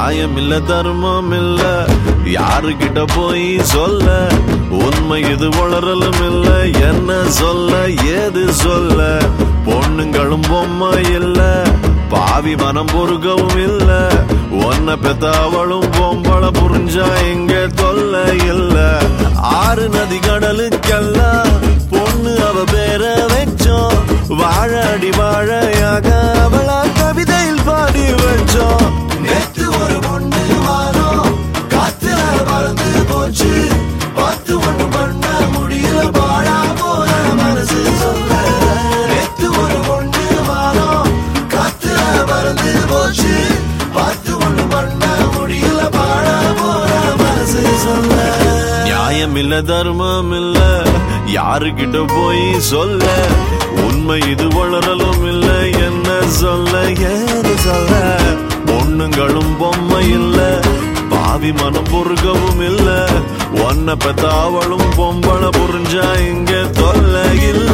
நியாயம் இல்ல தர்மம் இல்ல யாருகிட்ட போய் சொல்ல உண்மை இது வளரலும் இல்ல என்ன சொல்ல ஏது சொல்ல பொண்ணுங்களும் பொம்மை இல்ல பாவி மனம் பொறுக்கவும் இல்ல ஒன்ன பெத்த அவளும் பொம்பள புரிஞ்சா இங்க தொல்ல இல்ல ஆறு நதி கடலுக்கெல்லாம் பொண்ணு அவ பேர வச்சோம் வாழ அடி வாழையாக அவளா கவிதையில் பாடி வச்சோம் நேத்து ஒரு பொண்ணு வாரம் காத்துல பறந்து போச்சு பார்த்து ஒண்ணு பண்ண முடியல பாழா போற மனசு சொல்ல நேத்து ஒரு பொண்ணு வாரம் காத்துல பறந்து போச்சு பார்த்து ஒண்ணு பண்ண முடியல பாழா போற மனசு சொல்ல நியாயம் இல்ல தர்மம் இல்ல யாருகிட்ட போய் சொல்ல உண்மை இது வளரலும் இல்ல என்ன சொல்ல ஏது சொல்ல பொண்ணுங்களும் பொம்மை இல்ல பாவி மனம் பொறுக்கவும் இல்ல ஒன்ன பெத்த அவளும் பொம்பள புரிஞ்சா இங்க தொல்லை இல்ல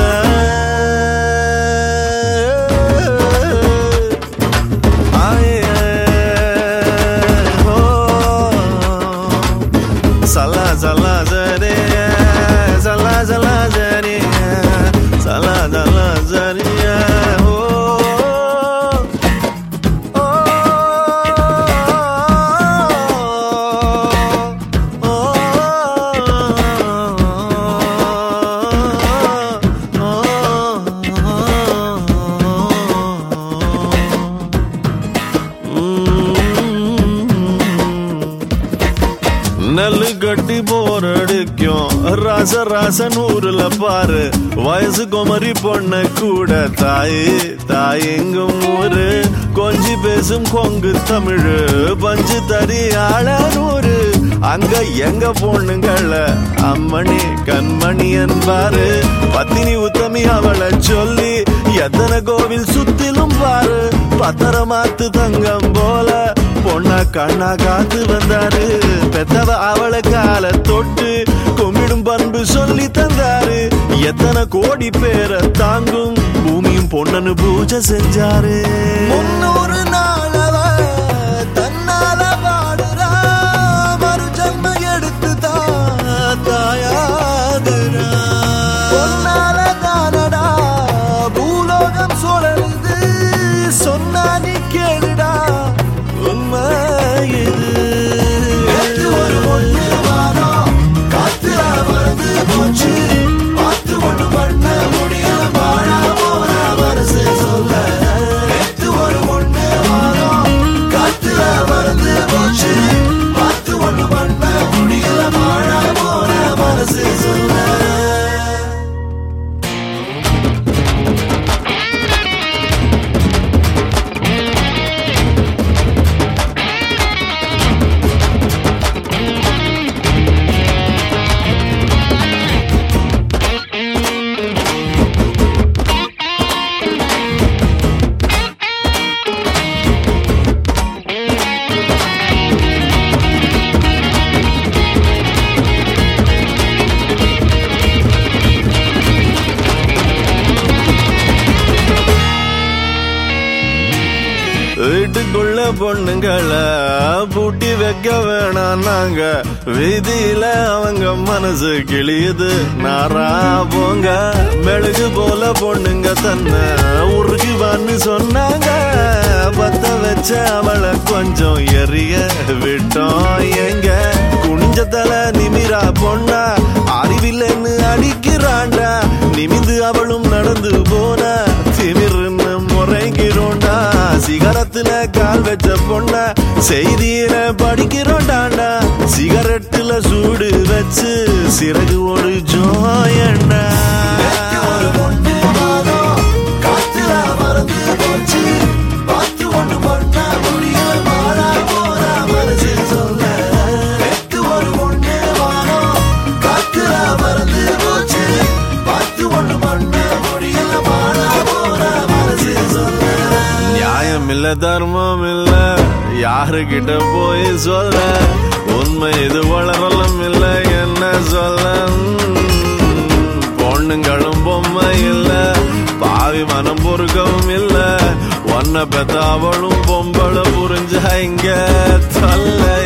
Sala sala zare sala sala zare sala sala zare oh நெல்லு கட்டி போரடிக்கும் ராச ராச நூறுல பாரு வயசு குமரி பொண்ண கூட தாயே தாய் எங்கும் ஊரு கொஞ்சி பேசும் கொங்கு தமிழு பஞ்சு தறி ஆள நூறு அங்க எங்க பொண்ணுங்கள அம்மணி கண்மணி என்பாரு பத்தினி உத்தமி அவளை சொல்லி எத்தனை கோவில் சுத்திலும் பாரு பத்திரமாத்து தங்கம் போல பொண்ணா கண்ணா காத்து வந்தாரு பெத்தவ அவளை கால தொட்டு கும்பிடும் பண்பு சொல்லி தந்தாரு எத்தனை கோடி பேரை தாங்கும் பூமியும் பொண்ணனு பூஜை செஞ்சாரு முன்னூறு நாளவ தன்னால பாடுறா மறு ஜன்ம எடுத்து தாயாதுரா பொன்னால தானடா பூலோகம் சுழலுது சொன்னா நீ கேளுடா உண்மை இது ஒரு பொண்ணு வாரம் காத்துல மறந்து போச்சு பார்த்து ஒண்ணு பண்ண முடியல பாழா போற மனசு சொல்ல நேத்து ஒரு பொண்ணு வாரம் காத்துல மறந்து போச்சு பார்த்து ஒண்ணு பண்ண முடியல பாழா போற மனசு சொல்ல வீட்டுக்குள்ள பொண்ணுங்களை பூட்டி வைக்க வேணாம் நாங்க வீதியில அவங்க மனசு கிளியுது நாரா போங்க மெழுகு போல பொண்ணுங்க தன்னை உருகுவான்னு சொன்னாங்க பத்த வச்ச அவளை கொஞ்சம் எரிய விட்டோம் எங்க குனிஞ்ச தலை நிமிரா பொண்ணா அறிவில்லைன்னு அடிக்கிறாண்டா நிமிந்து அவளும் நடந்து போன திமிருன்னு முறைகிறோண்டா சிகரத்துல கால் வச்ச பொண்ண செய்தியில படிக்கிறோண்டாண்டா சிகரெட்டுல சூடு வச்சு சிறகு ஒரு ஜோயண்டா ஒரு பொண்ணு வாரம் காத்துல மறந்து போச்சு பார்த்து ஒண்ணு பண்ண முடியல பாழா போற மனசு சொல்ல நேத்து ஒரு பொண்ணு வாரம் காத்துல மறந்து போச்சு பார்த்து ஒண்ணு பண்ண முடியல பாழா போற மனசு சொல்ல நியாயம் இல்ல தர்மம் இல்ல யாருகிட்ட போய் சொல்ல உண்மை இது வளரலும் இல்ல என்ன சொல்ல உம், பொண்ணுங்களும் பொம்மை இல்ல பாவி மனம் பொறுக்கவும் இல்ல ஒன்ன பெத்த அவளும் பொம்பளை புரிஞ்சா இங்க தொல்லை